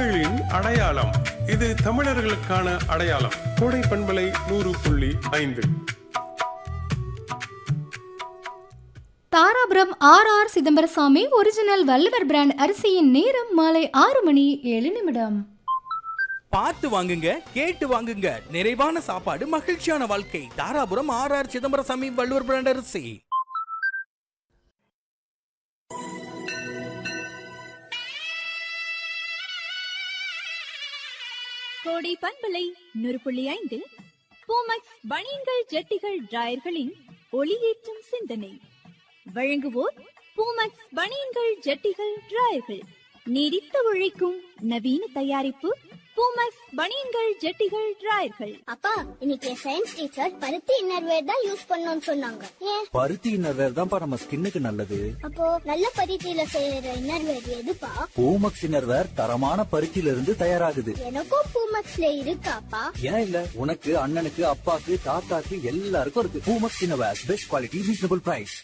தமிழின் அடையாளம் இது தமிழர்களுக்கான அடையாளம் கோடை பண்பலை நூறு புள்ளி ஐந்து Dharapuram R R Chidambarasamy original Valluvar brand அரிசியின் நேரம் மாலை ஆறு மணி ஏழு நிமிடம் பார்த்து வாங்குங்க கேட்டு வாங்குங்க நிறைவான சாப்பாடு மகிழ்ச்சியான வாழ்க்கை Dharapuram R R Chidambarasamy Valluvar brand அரிசி கோடை பண்பலை நூறு புள்ளி ஐந்தில் பூமக்ஸ் பனியன்கள் ஜட்டிகள் டிராயர்களின் ஒளியேற்றும் சிந்தனை வழங்குவோர் பூமக்ஸ் பனியன்கள் ஜட்டிகள் டிராயர்கள் நீடித்து உழைக்கும் நவீன தயாரிப்பு பூமக்ஸ் பனியன்கள் ஜட்டிகள் டிராயர்கள் அப்பா இன்னைக்கு சயின்ஸ் டீச்சர் பருத்தி இன்னர்வேர் தான் யூஸ் பண்ணணும்னு சொன்னாங்க ஏன் பருத்தி இன்னர்வேர் தான்ப்பா நம்ம ஸ்கின்னுக்கு நல்லது அப்போ நல்ல பருத்தியில செய்யற இன்னர்வேர் எதுப்பா பூமக்ஸ் இன்னர்வேர் தரமான பருத்தியில இருந்து தயாராகுது எனக்கும் பூமக்ஸ்ல இருக்காப்பா ஏன் இல்ல உனக்கு அண்ணனுக்கு அப்பாக்கு தாத்தாக்கு எல்லாருக்கும் இருக்கு Poomex innerwear best quality reasonable price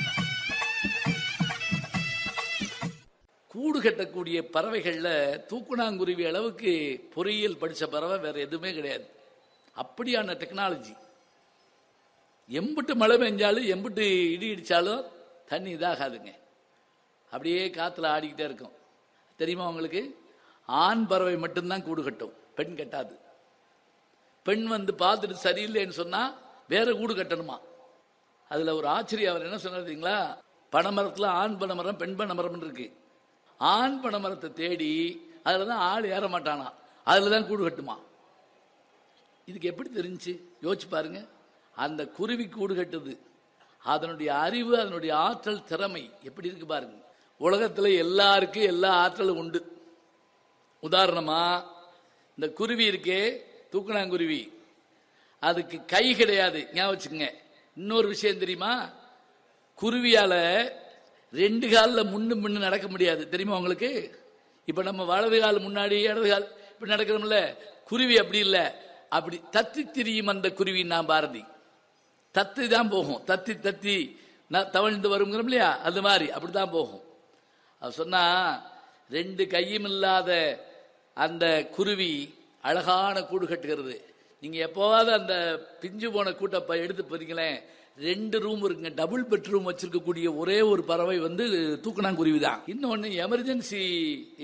கூடு கட்டக்கூடிய பறவைகளில் தூக்குனாங்குருவி அளவுக்கு பொறியியல் படித்த பறவை வேற எதுவுமே கிடையாது அப்படியான டெக்னாலஜி எம்புட்டு மழை பெஞ்சாலும் எம்புட்டு இடி இடித்தாலும் தண்ணி இதாகாதுங்க அப்படியே காற்றுல ஆடிக்கிட்டே இருக்கும் தெரியுமா உங்களுக்கு ஆண் பறவை மட்டும்தான் கூடு கட்டும் பெண் கட்டாது பெண் வந்து பார்த்துட்டு சரியில்லைன்னு சொன்னால் வேற கூடு கட்டணுமா அதில் ஒரு ஆச்சரியம் அவர் என்ன சொன்னார் தெரியுங்களா பனைமரத்தில் ஆண் பனைமரம் பெண் பனைமரம் இருக்கு ஆண் பனைமரத்தை தேடி அதில் தான் ஆள் ஏற மாட்டானா அதில் தான் கூடு கட்டுமா இதுக்கு எப்படி தெரிஞ்சுச்சு யோசிச்சு பாருங்க அந்த குருவி கூடு கட்டுது அதனுடைய அறிவு அதனுடைய ஆற்றல் திறமை எப்படி இருக்கு பாருங்க உலகத்தில் எல்லாருக்கும் எல்லா ஆற்றலும் உண்டு உதாரணமா இந்த குருவி இருக்கே தூக்குனாங்குருவி அதுக்கு கை கிடையாது ஞாபகம் வச்சுக்கோங்க இன்னொரு விஷயம் தெரியுமா குருவியால ரெண்டு காலில் முன்னு முன்னு நடக்க முடியாது தெரியுமா உங்களுக்கு இப்போ நம்ம வலது கால் முன்னாடி இடது கால் இப்படி நடக்கிறோம்ல குருவி அப்படி இல்லை அப்படி தத்தி திரியும் அந்த குருவி நான் பாரதி தத்தி தான் போகும் தத்தி தத்தி ந- தவழ்ந்து வருங்கிறோம் இல்லையா அது மாதிரி அப்படி தான் போகும் அது சொன்னா ரெண்டு கையும் இல்லாத அந்த குருவி அழகான கூடு கட்டுகிறது நீங்க எப்போவாவது அந்த பிஞ்சு போன கூட்டப்ப எடுத்து போறீங்களேன் ரெண்டு ரூம் இருக்குங்க டபுள் பெட்ரூம் வச்சிருக்கக்கூடிய ஒரே ஒரு பறவை வந்து தூக்குனாங்குருவி தான் இன்னொன்னு எமர்ஜென்சி